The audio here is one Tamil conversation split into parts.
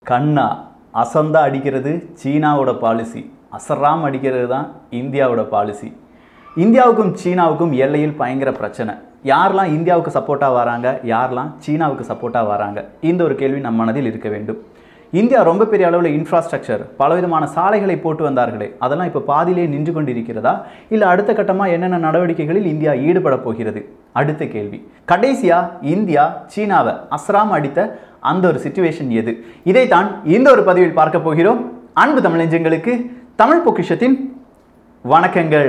கண்ணா அசந்தா அடிக்கிறது சீனாவோட பாலிசி அசராம் அடிக்கிறது தான் இந்தியாவோட பாலிசி இந்தியாவுக்கும் சீனாவுக்கும் எல்லையில் பயங்கர பிரச்சனை யாரெல்லாம் இந்தியாவுக்கு சப்போர்ட்டாக வராங்க யாரெல்லாம் சீனாவுக்கு சப்போர்ட்டாக வராங்க இந்த ஒரு கேள்வி நம் மனதில் இருக்க வேண்டும் இந்தியா ரொம்ப பெரிய அளவில் இன்ஃப்ராஸ்ட்ரக்சர் பலவிதமான சாலைகளை போட்டு வந்தார்களே அதெல்லாம் இப்போ பாதியிலே நின்று கொண்டிருக்கிறதா இல்லை அடுத்த கட்டமாக என்னென்ன நடவடிக்கைகளில் இந்தியா ஈடுபட போகிறது அடுத்த கேள்வி கடைசியா இந்தியா சீனாவை அஸ்ராம் அடித்த அந்த ஒரு சுச்சுவேஷன் எது இதைத்தான் இந்த ஒரு பதிவில் பார்க்க போகிறோம் அன்பு தமிழஞ்சங்களுக்கு தமிழ் பொக்கிஷத்தின் வணக்கங்கள்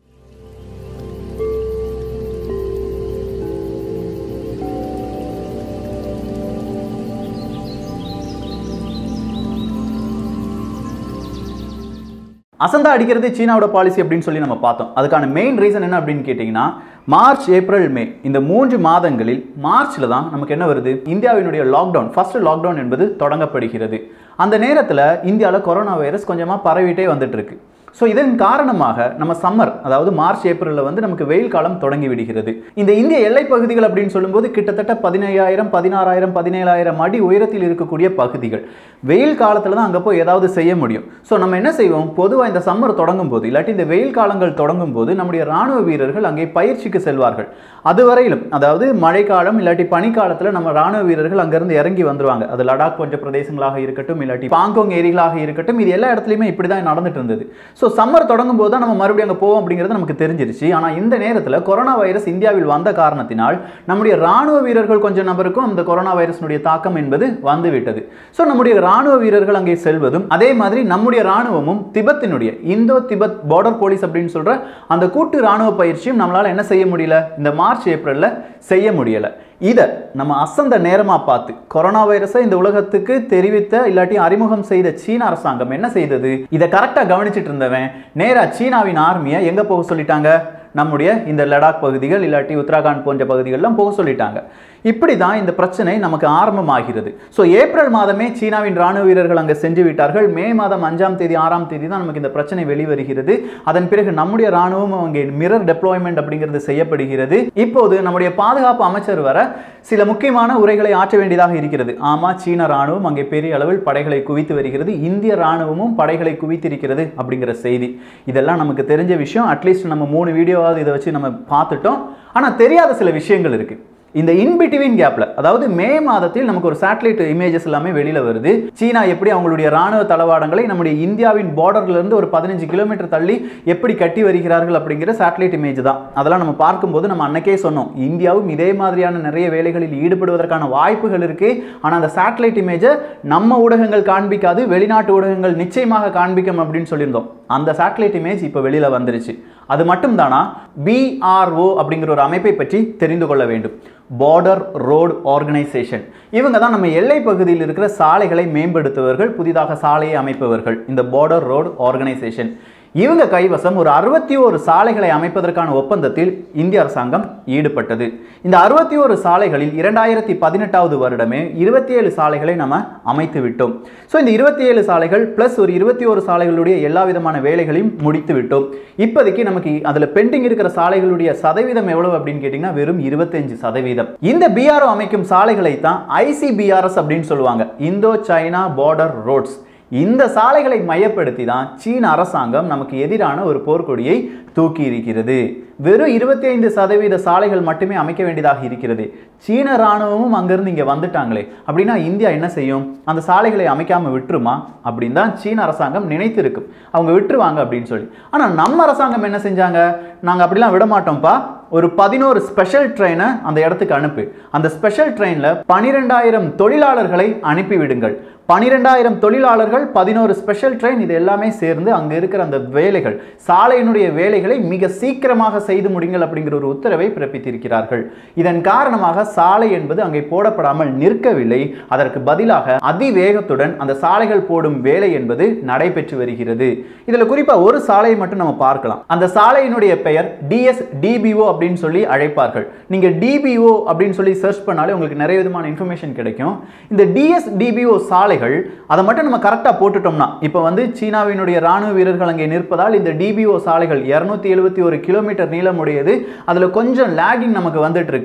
அசந்தா அடிக்கிறது சீனாவோட பாலிசி அப்படின்னு சொல்லி நம்ம பார்த்தோம் அதுக்கான மெயின் ரீசன் என்ன அப்படின்னு கேட்டிங்கன்னா மார்ச் ஏப்ரல் மே இந்த மூன்று மாதங்களில் மார்ச்சில் தான் நமக்கு என்ன வருது இந்தியாவினுடைய லாக்டவுன் ஃபர்ஸ்ட் லாக்டவுன் என்பது தொடங்கப்படுகிறது அந்த நேரத்தில் இந்தியாவில் கொரோனா வைரஸ் கொஞ்சமாக பரவிட்டே வந்துட்டு இருக்கு ஸோ இதன் காரணமாக நம்ம சம்மர் அதாவது மார்ச் ஏப்ரலில் வந்து நமக்கு வெயில் காலம் தொடங்கி விடுகிறது இந்த இந்திய எல்லை பகுதிகள் அப்படின்னு சொல்லும்போது கிட்டத்தட்ட பதினையாயிரம் பதினாறாயிரம் பதினேழாயிரம் அடி உயரத்தில் இருக்கக்கூடிய பகுதிகள் வெயில் காலத்தில் தான் அங்கே போய் ஏதாவது செய்ய முடியும் ஸோ நம்ம என்ன செய்வோம் பொதுவாக இந்த சம்மர் தொடங்கும் போது இல்லாட்டி இந்த வெயில் காலங்கள் தொடங்கும் போது நம்முடைய ராணுவ வீரர்கள் அங்கே பயிற்சிக்கு செல்வார்கள் அதுவரையிலும் அதாவது மழைக்காலம் இல்லாட்டி பனிக்காலத்தில் நம்ம ராணுவ வீரர்கள் அங்கேருந்து இறங்கி வந்துருவாங்க அது லடாக் போன்ற பிரதேசங்களாக இருக்கட்டும் இல்லாட்டி பாங்கோங் ஏரிகளாக இருக்கட்டும் இது எல்லா இடத்துலையுமே இப்படி தான் நடந்துட்டு இருந்தது ஸோ சம்மர் தொடங்கும் போது தான் நம்ம மறுபடியும் அங்கே போவோம் அப்படிங்கிறது நமக்கு தெரிஞ்சிருச்சு ஆனால் இந்த நேரத்தில் கொரோனா வைரஸ் இந்தியாவில் வந்த காரணத்தினால் நம்முடைய ராணுவ வீரர்கள் கொஞ்சம் நபருக்கும் அந்த கொரோனா வைரஸினுடைய தாக்கம் என்பது வந்துவிட்டது ஸோ நம்முடைய ராணுவ வீரர்கள் அங்கே செல்வதும் அதே மாதிரி நம்முடைய ராணுவமும் திபத்தினுடைய இந்தோ திபத் பார்டர் போலீஸ் அப்படின்னு சொல்ற அந்த கூட்டு ராணுவ பயிற்சியும் நம்மளால என்ன செய்ய முடியல இந்த மார்ச் ஏப்ரல்ல செய்ய முடியல இதை நம்ம அசந்த நேரமாக பார்த்து கொரோனா வைரஸை இந்த உலகத்துக்கு தெரிவித்த இல்லாட்டி அறிமுகம் செய்த சீன அரசாங்கம் என்ன செய்தது இதை கரெக்டாக கவனிச்சிட்டு இருந்தவன் நேராக சீனாவின் ஆர்மியை எங்கே போக சொல்லிட்டாங்க நம்முடைய இந்த லடாக் பகுதிகள் இல்லாட்டி உத்தராகண்ட் போன்ற பகுதிகளெலாம் போக சொல்லிட்டாங்க இப்படி தான் இந்த பிரச்சனை நமக்கு ஆரம்பமாகிறது ஸோ ஏப்ரல் மாதமே சீனாவின் ராணுவ வீரர்கள் அங்கே சென்று விட்டார்கள் மே மாதம் அஞ்சாம் தேதி ஆறாம் தேதி தான் நமக்கு இந்த பிரச்சனை வெளிவருகிறது அதன் பிறகு நம்முடைய ராணுவம் அங்கே மிரர் டெப்ளாய்மெண்ட் அப்படிங்கிறது செய்யப்படுகிறது இப்போது நம்முடைய பாதுகாப்பு அமைச்சர் வர சில முக்கியமான உரைகளை ஆற்ற வேண்டியதாக இருக்கிறது ஆமா சீன ராணுவம் அங்கே பெரிய அளவில் படைகளை குவித்து வருகிறது இந்திய ராணுவமும் படைகளை குவித்திருக்கிறது அப்படிங்கிற செய்தி இதெல்லாம் நமக்கு தெரிஞ்ச விஷயம் அட்லீஸ்ட் நம்ம மூணு வீடியோவாவது இதை வச்சு நம்ம பார்த்துட்டோம் ஆனால் தெரியாத சில விஷயங்கள் இருக்குது இந்த இன்பிட்வீன் கேப்ல அதாவது மே மாதத்தில் நமக்கு ஒரு சேட்டலைட் இமேஜஸ் எல்லாமே வெளியில வருது சீனா எப்படி அவங்களுடைய ராணுவ தளவாடங்களை நம்முடைய இந்தியாவின் பார்டர்ல இருந்து ஒரு பதினஞ்சு கிலோமீட்டர் தள்ளி எப்படி கட்டி வருகிறார்கள் அப்படிங்கிற சேட்டலைட் இமேஜ் தான் அதெல்லாம் நம்ம பார்க்கும்போது நம்ம அன்னைக்கே சொன்னோம் இந்தியாவும் இதே மாதிரியான நிறைய வேலைகளில் ஈடுபடுவதற்கான வாய்ப்புகள் இருக்கு ஆனா அந்த சேட்டலைட் இமேஜை நம்ம ஊடகங்கள் காண்பிக்காது வெளிநாட்டு ஊடகங்கள் நிச்சயமாக காண்பிக்கும் அப்படின்னு சொல்லியிருந்தோம் அந்த சேட்டலைட் இமேஜ் இப்போ வெளியில வந்துருச்சு அது மட்டும் தானா பிஆர்ஓ அப்படிங்கிற ஒரு அமைப்பை பற்றி தெரிந்து கொள்ள வேண்டும் பார்டர் ரோடு ஆர்கனைசேஷன் இவங்க தான் நம்ம எல்லை பகுதியில் இருக்கிற சாலைகளை மேம்படுத்துவர்கள் புதிதாக சாலையை அமைப்பவர்கள் இந்த பார்டர் ரோடு ஆர்கனைசேஷன் இவங்க கைவசம் ஒரு அறுபத்தி ஒரு சாலைகளை அமைப்பதற்கான ஒப்பந்தத்தில் இந்திய அரசாங்கம் ஈடுபட்டது இந்த அறுபத்தி ஒரு சாலைகளில் இரண்டாயிரத்தி பதினெட்டாவது வருடமே இருபத்தி ஏழு சாலைகளை நம்ம அமைத்து விட்டோம் ஸோ இந்த இருபத்தி ஏழு சாலைகள் பிளஸ் ஒரு இருபத்தி ஒரு சாலைகளுடைய எல்லா விதமான வேலைகளையும் முடித்து விட்டோம் இப்போதைக்கு நமக்கு அதில் பெண்டிங் இருக்கிற சாலைகளுடைய சதவீதம் எவ்வளவு அப்படின்னு கேட்டிங்கன்னா வெறும் இருபத்தஞ்சு சதவீதம் இந்த பிஆர்ஓ அமைக்கும் சாலைகளை தான் ஐசிபிஆர்எஸ் அப்படின்னு சொல்லுவாங்க இந்தோ சைனா பார்டர் ரோட்ஸ் இந்த சாலைகளை மையப்படுத்தி தான் சீன அரசாங்கம் நமக்கு எதிரான ஒரு போர்க்கொடியை தூக்கி இருக்கிறது வெறும் இருபத்தி ஐந்து சதவீத சாலைகள் மட்டுமே அமைக்க வேண்டியதாக இருக்கிறது சீன ராணுவமும் அங்கிருந்து இங்கே வந்துட்டாங்களே அப்படின்னா இந்தியா என்ன செய்யும் அந்த சாலைகளை அமைக்காம விட்டுருமா அப்படின்னு தான் சீன அரசாங்கம் நினைத்திருக்கும் அவங்க விட்டுருவாங்க அப்படின்னு சொல்லி ஆனால் நம்ம அரசாங்கம் என்ன செஞ்சாங்க நாங்கள் அப்படிலாம் விட மாட்டோம்ப்பா ஒரு பதினோரு ஸ்பெஷல் ட்ரெயினை அந்த இடத்துக்கு அனுப்பு அந்த ஸ்பெஷல் ட்ரெயினில் பனிரெண்டாயிரம் தொழிலாளர்களை அனுப்பிவிடுங்கள் பனிரெண்டாயிரம் தொழிலாளர்கள் பதினோரு ஸ்பெஷல் ட்ரெயின் இது எல்லாமே சேர்ந்து அங்கே இருக்கிற அந்த வேலைகள் சாலையினுடைய வேலைகளை மிக சீக்கிரமாக செய்து முடிங்கள் அப்படிங்கிற ஒரு உத்தரவை பிறப்பித்திருக்கிறார்கள் இதன் காரணமாக சாலை என்பது அங்கே போடப்படாமல் நிற்கவில்லை அதற்கு பதிலாக அதிவேகத்துடன் அந்த சாலைகள் போடும் வேலை என்பது நடைபெற்று வருகிறது இதில் குறிப்பாக ஒரு சாலையை மட்டும் நம்ம பார்க்கலாம் அந்த சாலையினுடைய பெயர் டிஎஸ் டிபிஓ அப்படின்னு சொல்லி அழைப்பார்கள் நீங்கள் டிபிஓ அப்படின்னு சொல்லி சர்ச் பண்ணாலே உங்களுக்கு நிறைய விதமான இன்ஃபர்மேஷன் கிடைக்கும் இந்த டிஎஸ் டிபிஓ சாலைகள் அதை மட்டும் நம்ம கரெக்டாக போட்டுட்டோம்னா இப்போ வந்து சீனாவினுடைய ராணுவ வீரர்கள் அங்கே நிற்பதால் இந்த டிபிஓ சாலைகள் இரநூத்தி எழுபத்தி ஒரு கிலோமீட்டர் நீளமுடையது அதில் கொஞ்சம் லேகிங் நமக்கு வந்துட்டு இருக்கு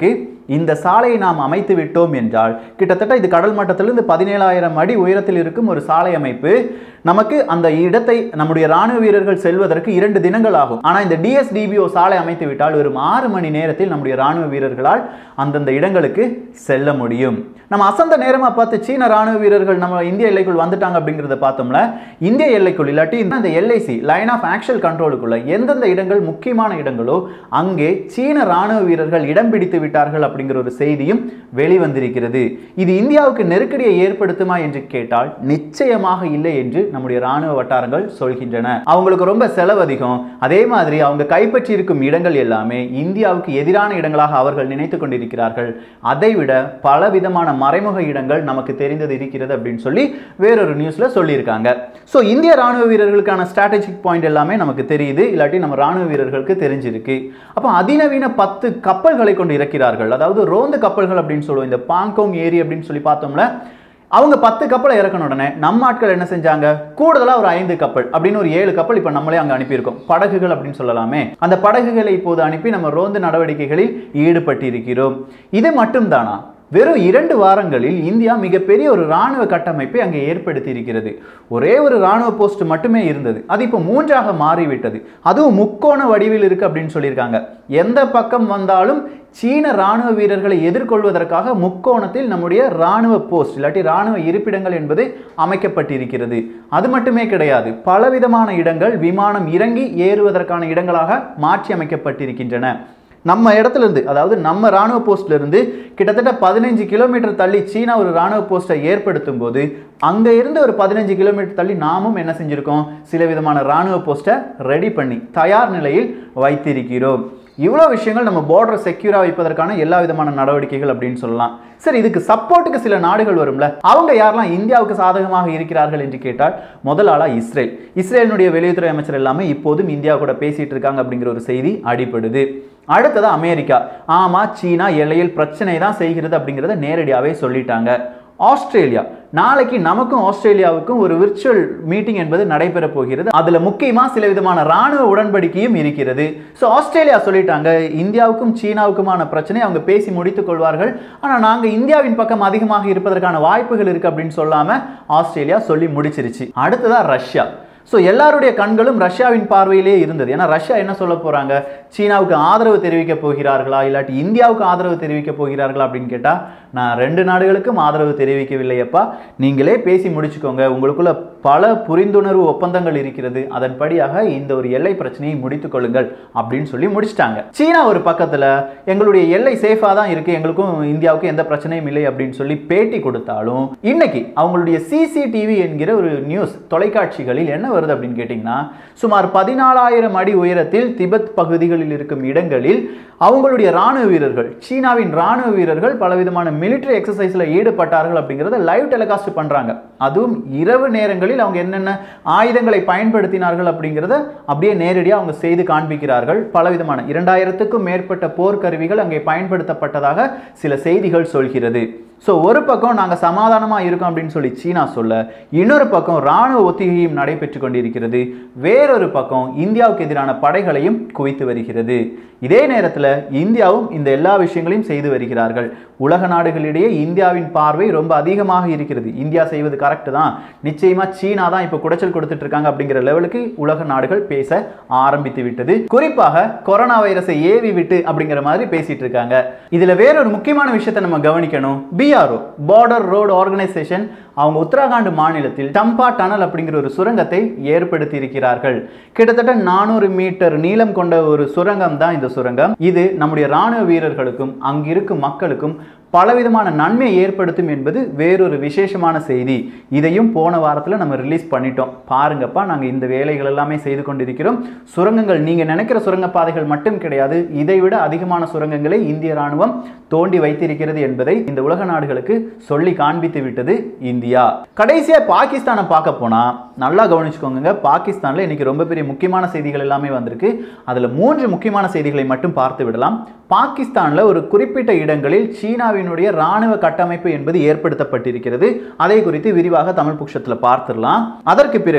இந்த சாலையை நாம் அமைத்து விட்டோம் என்றால் கிட்டத்தட்ட இது கடல் மட்டத்திலிருந்து பதினேழாயிரம் அடி உயரத்தில் இருக்கும் ஒரு சாலை அமைப்பு நமக்கு அந்த இடத்தை நம்முடைய ராணுவ வீரர்கள் செல்வதற்கு இரண்டு தினங்கள் ஆகும் ஆனா இந்த டிஎஸ்டிபிஓ சாலை அமைத்து விட்டால் வெறும் ஆறு மணி நேரத்தில் நம்முடைய ராணுவ வீரர்களால் அந்தந்த இடங்களுக்கு செல்ல முடியும் நம்ம அசந்த நேரமா பார்த்து சீன ராணுவ வீரர்கள் நம்ம இந்திய எல்லைக்குள் வந்துட்டாங்க அப்படிங்கிறத பார்த்தோம்ல இந்திய எல்லைக்குள் இல்லாட்டி இந்த எல்ஐசி லைன் ஆஃப் ஆக்ஷன் கண்ட்ரோலுக்குள்ள எந்தெந்த இடங்கள் முக்கியமான இடங்களோ அங்கே சீன ராணுவ வீரர்கள் இடம் பிடித்து விட்டார்கள் அப்படிங்கிற ஒரு செய்தியும் வெளிவந்திருக்கிறது இது இந்தியாவுக்கு நெருக்கடியை ஏற்படுத்துமா என்று கேட்டால் நிச்சயமாக இல்லை என்று நம்முடைய ராணுவ வட்டாரங்கள் சொல்கின்றன அவங்களுக்கு ரொம்ப செலவு அதிகம் அதே மாதிரி அவங்க கைப்பற்றி இருக்கும் இடங்கள் எல்லாமே இந்தியாவுக்கு எதிரான இடங்களாக அவர்கள் நினைத்து கொண்டிருக்கிறார்கள் அதைவிட பல விதமான மறைமுக இடங்கள் நமக்கு தெரிந்தது இருக்கிறது அப்படின்னு சொல்லி வேறொரு நியூஸ்ல சொல்லியிருக்காங்க ஸோ இந்திய ராணுவ வீரர்களுக்கான ஸ்ட்ராட்டஜிக் பாயிண்ட் எல்லாமே நமக்கு தெரியுது இல்லாட்டி நம்ம ராணுவ வீரர்களுக்கு தெரிஞ்சிருக்கு அப்போ அதிநவீன பத்து கப்பல்களை கொண்டு இறக்கிறார்கள் அதாவது ரோந்து கப்பல்கள் அப்படின்னு சொல்லுவோம் இந்த பாங்கோங் ஏரி அப்படின்னு சொல்லி பார்த்தோம்ல அவங்க பத்து கப்பலை இறக்கின உடனே நம்ம ஆட்கள் என்ன செஞ்சாங்க கூடுதலாக ஒரு ஐந்து கப்பல் அப்படின்னு ஒரு ஏழு கப்பல் இப்போ நம்மளே அங்கே அனுப்பியிருக்கோம் படகுகள் அப்படின்னு சொல்லலாமே அந்த படகுகளை இப்போது அனுப்பி நம்ம ரோந்து நடவடிக்கைகளில் ஈடுபட்டிருக்கிறோம் இது மட்டும்தானா வெறும் இரண்டு வாரங்களில் இந்தியா மிகப்பெரிய ஒரு ராணுவ கட்டமைப்பை அங்கே ஏற்படுத்தி இருக்கிறது ஒரே ஒரு ராணுவ போஸ்ட் மட்டுமே இருந்தது அது இப்போ மூன்றாக மாறிவிட்டது அதுவும் முக்கோண வடிவில் இருக்கு அப்படின்னு சொல்லியிருக்காங்க எந்த பக்கம் வந்தாலும் சீன ராணுவ வீரர்களை எதிர்கொள்வதற்காக முக்கோணத்தில் நம்முடைய ராணுவ போஸ்ட் இல்லாட்டி ராணுவ இருப்பிடங்கள் என்பது அமைக்கப்பட்டிருக்கிறது அது மட்டுமே கிடையாது பலவிதமான இடங்கள் விமானம் இறங்கி ஏறுவதற்கான இடங்களாக மாற்றி அமைக்கப்பட்டிருக்கின்றன நம்ம இடத்துல இருந்து அதாவது நம்ம ராணுவ போஸ்ட்ல இருந்து கிட்டத்தட்ட பதினஞ்சு கிலோமீட்டர் தள்ளி சீனா ஒரு ராணுவ போஸ்ட்டை ஏற்படுத்தும் போது அங்க இருந்து ஒரு பதினஞ்சு கிலோமீட்டர் தள்ளி நாமும் என்ன செஞ்சிருக்கோம் சில விதமான ராணுவ போஸ்ட்டை ரெடி பண்ணி தயார் நிலையில் வைத்திருக்கிறோம் இவ்வளோ விஷயங்கள் நம்ம பார்டரை செக்யூராக வைப்பதற்கான எல்லா விதமான நடவடிக்கைகள் அப்படின்னு சொல்லலாம் சரி இதுக்கு சப்போர்ட்டுக்கு சில நாடுகள் வரும்ல அவங்க யாரெல்லாம் இந்தியாவுக்கு சாதகமாக இருக்கிறார்கள் என்று கேட்டால் முதல் ஆளா இஸ்ரேல் இஸ்ரேலினுடைய வெளியுறவுத்துறை அமைச்சர் எல்லாமே இப்போதும் இந்தியா கூட பேசிட்டு இருக்காங்க அப்படிங்கிற ஒரு செய்தி அடிபடுது அடுத்தது அமெரிக்கா ஆமா சீனா எல்லையில் பிரச்சனை தான் செய்கிறது அப்படிங்கிறத நேரடியாகவே சொல்லிட்டாங்க ஆஸ்திரேலியா நாளைக்கு நமக்கும் ஆஸ்திரேலியாவுக்கும் ஒரு விர்ச்சுவல் மீட்டிங் என்பது நடைபெற போகிறது அதுல முக்கியமா சில விதமான ராணுவ உடன்படிக்கையும் இருக்கிறது ஸோ ஆஸ்திரேலியா சொல்லிட்டாங்க இந்தியாவுக்கும் சீனாவுக்குமான பிரச்சனை அவங்க பேசி முடித்துக் கொள்வார்கள் ஆனா நாங்க இந்தியாவின் பக்கம் அதிகமாக இருப்பதற்கான வாய்ப்புகள் இருக்கு அப்படின்னு சொல்லாம ஆஸ்திரேலியா சொல்லி முடிச்சிருச்சு அடுத்ததா ரஷ்யா ஸோ எல்லாருடைய கண்களும் ரஷ்யாவின் பார்வையிலே இருந்தது ஏன்னா ரஷ்யா என்ன சொல்ல போறாங்க சீனாவுக்கு ஆதரவு தெரிவிக்க போகிறார்களா இல்லாட்டி இந்தியாவுக்கு ஆதரவு தெரிவிக்க போகிறார்களா அப்படின்னு கேட்டால் நான் ரெண்டு நாடுகளுக்கும் ஆதரவு தெரிவிக்கவில்லையப்பா நீங்களே பேசி முடிச்சுக்கோங்க உங்களுக்குள்ள பல புரிந்துணர்வு ஒப்பந்தங்கள் இருக்கிறது அதன்படியாக இந்த ஒரு எல்லை பிரச்சனையை முடித்துக் கொள்ளுங்கள் அப்படின்னு சொல்லி முடிச்சிட்டாங்க சீனா ஒரு பக்கத்தில் எங்களுடைய எல்லை சேஃபாக தான் இருக்கு எங்களுக்கும் இந்தியாவுக்கும் எந்த பிரச்சனையும் இல்லை அப்படின்னு சொல்லி பேட்டி கொடுத்தாலும் இன்னைக்கு அவங்களுடைய சிசிடிவி என்கிற ஒரு நியூஸ் தொலைக்காட்சிகளில் என்ன வருது அப்படின்னு கேட்டிங்கன்னா சுமார் பதினாலாயிரம் அடி உயரத்தில் திபெத் பகுதிகளில் இருக்கும் இடங்களில் அவங்களுடைய ராணுவ வீரர்கள் சீனாவின் ராணுவ வீரர்கள் பலவிதமான மிலிட்டரி எக்ஸசைஸில் ஈடுபட்டார்கள் அப்படிங்கிறத லைவ் டெலிகாஸ்ட் பண்ணுறாங்க அதுவும் இரவு நேரங்களில் அவங்க என்னென்ன ஆயுதங்களை பயன்படுத்தினார்கள் அப்படிங்கிறத அப்படியே நேரடியாக அவங்க செய்து காண்பிக்கிறார்கள் பலவிதமான இரண்டாயிரத்துக்கும் மேற்பட்ட போர்க்கருவிகள் அங்கே பயன்படுத்தப்பட்டதாக சில செய்திகள் சொல்கிறது ஸோ ஒரு பக்கம் நாங்கள் சமாதானமாக இருக்கோம் அப்படின்னு சொல்லி சீனா சொல்ல இன்னொரு பக்கம் ராணுவ ஒத்திகையும் நடைபெற்று கொண்டிருக்கிறது வேறொரு பக்கம் இந்தியாவுக்கு எதிரான படைகளையும் குவித்து வருகிறது இதே நேரத்தில் இந்தியாவும் இந்த எல்லா விஷயங்களையும் செய்து வருகிறார்கள் உலக நாடுகளிடையே இந்தியாவின் பார்வை ரொம்ப அதிகமாக இருக்கிறது இந்தியா செய்வது கரெக்ட் தான் நிச்சயமா சீனா தான் இப்போ குடைச்சல் கொடுத்துட்டு இருக்காங்க அப்படிங்கிற லெவலுக்கு உலக நாடுகள் பேச ஆரம்பித்து விட்டது குறிப்பாக கொரோனா வைரஸை ஏவி விட்டு அப்படிங்கிற மாதிரி பேசிட்டு இருக்காங்க இதுல வேறொரு முக்கியமான விஷயத்தை நம்ம கவனிக்கணும் பிஆர்ஓ பார்டர் ரோடு ஆர்கனைசேஷன் அவங்க உத்தரகாண்ட் மாநிலத்தில் டம்பா டனல் அப்படிங்கிற ஒரு சுரங்கத்தை ஏற்படுத்தி இருக்கிறார்கள் கிட்டத்தட்ட நானூறு மீட்டர் நீளம் கொண்ட ஒரு சுரங்கம் தான் இந்த சுரங்கம் இது நம்முடைய ராணுவ வீரர்களுக்கும் அங்கிருக்கும் மக்களுக்கும் பலவிதமான நன்மை ஏற்படுத்தும் என்பது வேறொரு விசேஷமான செய்தி இதையும் போன வாரத்தில் நம்ம ரிலீஸ் பண்ணிட்டோம் பாருங்கப்பா நாங்கள் இந்த வேலைகள் எல்லாமே செய்து கொண்டிருக்கிறோம் சுரங்கங்கள் நீங்கள் நினைக்கிற சுரங்கப்பாதைகள் மட்டும் கிடையாது இதைவிட அதிகமான சுரங்கங்களை இந்திய ராணுவம் தோண்டி வைத்திருக்கிறது என்பதை இந்த உலக நாடுகளுக்கு சொல்லி காண்பித்து விட்டது இந்தியா கடைசியா பாகிஸ்தானை பார்க்க போனா நல்லா கவனிச்சுக்கோங்க பாகிஸ்தான்ல இன்னைக்கு ரொம்ப பெரிய முக்கியமான செய்திகள் எல்லாமே வந்திருக்கு அதுல மூன்று முக்கியமான செய்திகளை மட்டும் பார்த்து விடலாம் பாகிஸ்தான்ல ஒரு குறிப்பிட்ட இடங்களில் சீனாவினுடைய ராணுவ கட்டமைப்பு என்பது ஏற்படுத்தப்பட்டிருக்கிறது அதை குறித்து விரிவாக தமிழ் புக்ஷத்துல பார்த்துடலாம் அதற்கு பிறகு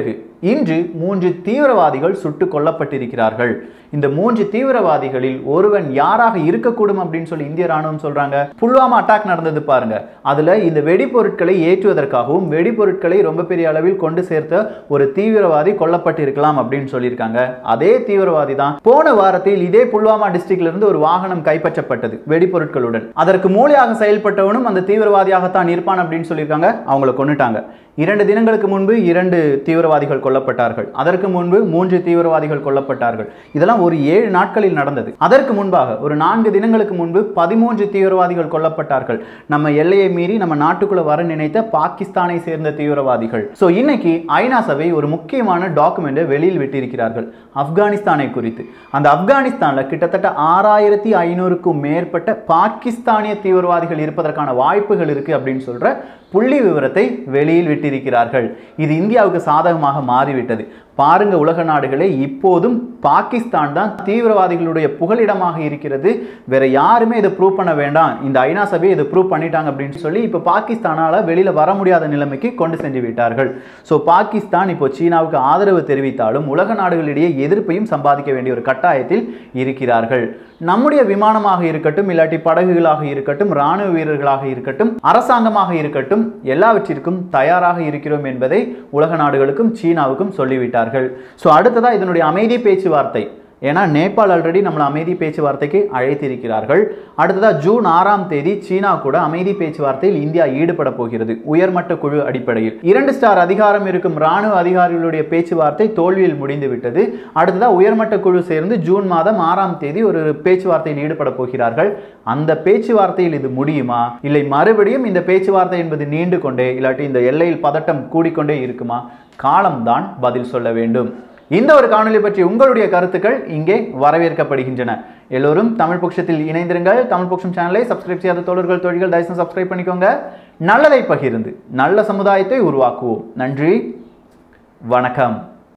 இன்று மூன்று தீவிரவாதிகள் சுட்டுக் கொல்லப்பட்டிருக்கிறார்கள் இந்த மூன்று தீவிரவாதிகளில் ஒருவன் யாராக இருக்கக்கூடும் அப்படின்னு சொல்லி இந்திய ராணுவம் சொல்றாங்க புல்வாமா அட்டாக் நடந்தது பாருங்க அதுல இந்த வெடிபொருட்களை ஏற்றுவதற்காகவும் வெடிபொருட்களை ரொம்ப பெரிய அளவில் கொண்டு சேர்த்த ஒரு தீவிரவாதி கொல்லப்பட்டிருக்கலாம் அப்படின்னு சொல்லியிருக்காங்க அதே தீவிரவாதி தான் போன வாரத்தில் இதே புல்வாமா டிஸ்ட்ரிக்ட்ல இருந்து ஒரு வாகனம் கைப்பற்றப்பட்டது வெடிபொருட்களுடன் அதற்கு மூளையாக செயல்பட்டவனும் அந்த தீவிரவாதியாகத்தான் இருப்பான் அப்படின்னு சொல்லியிருக்காங்க அவங்கள கொண்டுட்டாங்க இரண்டு தினங்களுக்கு முன்பு இரண்டு தீவிரவாதிகள் கொல்லப்பட்டார்கள் அதற்கு முன்பு மூன்று தீவிரவாதிகள் கொல்லப்பட்டார்கள் இதெல்லாம் ஒரு ஏழு நாட்களில் நடந்தது அதற்கு முன்பாக ஒரு நான்கு தினங்களுக்கு முன்பு பதிமூன்று தீவிரவாதிகள் கொல்லப்பட்டார்கள் நம்ம எல்லையை மீறி நம்ம நாட்டுக்குள்ள வர நினைத்த பாகிஸ்தானை சேர்ந்த தீவிரவாதிகள் சோ இன்னைக்கு ஐநா சபை ஒரு முக்கியமான டாக்குமெண்ட்டை வெளியில் விட்டிருக்கிறார்கள் ஆப்கானிஸ்தானை குறித்து அந்த ஆப்கானிஸ்தான்ல கிட்டத்தட்ட ஆறாயிரத்தி ஐநூறுக்கும் மேற்பட்ட பாகிஸ்தானிய தீவிரவாதிகள் இருப்பதற்கான வாய்ப்புகள் இருக்கு அப்படின்னு சொல்ற புள்ளி விவரத்தை வெளியில் விட்டிருக்கிறார்கள் இது இந்தியாவுக்கு சாதகமாக மாறிவிட்டது பாருங்க உலக நாடுகளே இப்போதும் பாகிஸ்தான் தான் தீவிரவாதிகளுடைய புகலிடமாக இருக்கிறது வேற யாருமே இதை ப்ரூவ் பண்ண வேண்டாம் இந்த ஐநா சபை இதை ப்ரூவ் பண்ணிட்டாங்க அப்படின்னு சொல்லி இப்போ பாகிஸ்தானால வெளியில வர முடியாத நிலைமைக்கு கொண்டு சென்று விட்டார்கள் ஸோ பாகிஸ்தான் இப்போ சீனாவுக்கு ஆதரவு தெரிவித்தாலும் உலக நாடுகளிடையே எதிர்ப்பையும் சம்பாதிக்க வேண்டிய ஒரு கட்டாயத்தில் இருக்கிறார்கள் நம்முடைய விமானமாக இருக்கட்டும் இல்லாட்டி படகுகளாக இருக்கட்டும் ராணுவ வீரர்களாக இருக்கட்டும் அரசாங்கமாக இருக்கட்டும் எல்லாவற்றிற்கும் தயாராக இருக்கிறோம் என்பதை உலக நாடுகளுக்கும் சீனாவுக்கும் சொல்லிவிட்டார்கள் ஸோ அடுத்ததா இதனுடைய அமைதி பேச்சுவார்த்தை ஏன்னா நேபாள் ஆல்ரெடி நம்மளை அமைதி பேச்சுவார்த்தைக்கு அழைத்திருக்கிறார்கள் அடுத்ததா ஜூன் ஆறாம் தேதி சீனா கூட அமைதி பேச்சுவார்த்தையில் இந்தியா ஈடுபட போகிறது உயர்மட்ட குழு அடிப்படையில் இரண்டு ஸ்டார் அதிகாரம் இருக்கும் ராணுவ அதிகாரிகளுடைய பேச்சுவார்த்தை தோல்வியில் முடிந்து விட்டது அடுத்ததா உயர்மட்ட குழு சேர்ந்து ஜூன் மாதம் ஆறாம் தேதி ஒரு பேச்சுவார்த்தையில் ஈடுபட போகிறார்கள் அந்த பேச்சுவார்த்தையில் இது முடியுமா இல்லை மறுபடியும் இந்த பேச்சுவார்த்தை என்பது நீண்டு கொண்டே இல்லாட்டி இந்த எல்லையில் பதட்டம் கூடிக்கொண்டே இருக்குமா காலம்தான் பதில் சொல்ல வேண்டும் இந்த ஒரு காணொலி பற்றி உங்களுடைய கருத்துக்கள் இங்கே வரவேற்கப்படுகின்றன எல்லோரும் தமிழ் பட்சத்தில் இணைந்திருங்கள் தமிழ் பட்சம் சேனலை சப்ஸ்கிரைப் செய்யாத தோழர்கள் தொழில்கள் தயவுசெய்து சப்ஸ்கிரைப் பண்ணிக்கோங்க நல்லதை பகிர்ந்து நல்ல சமுதாயத்தை உருவாக்குவோம் நன்றி வணக்கம்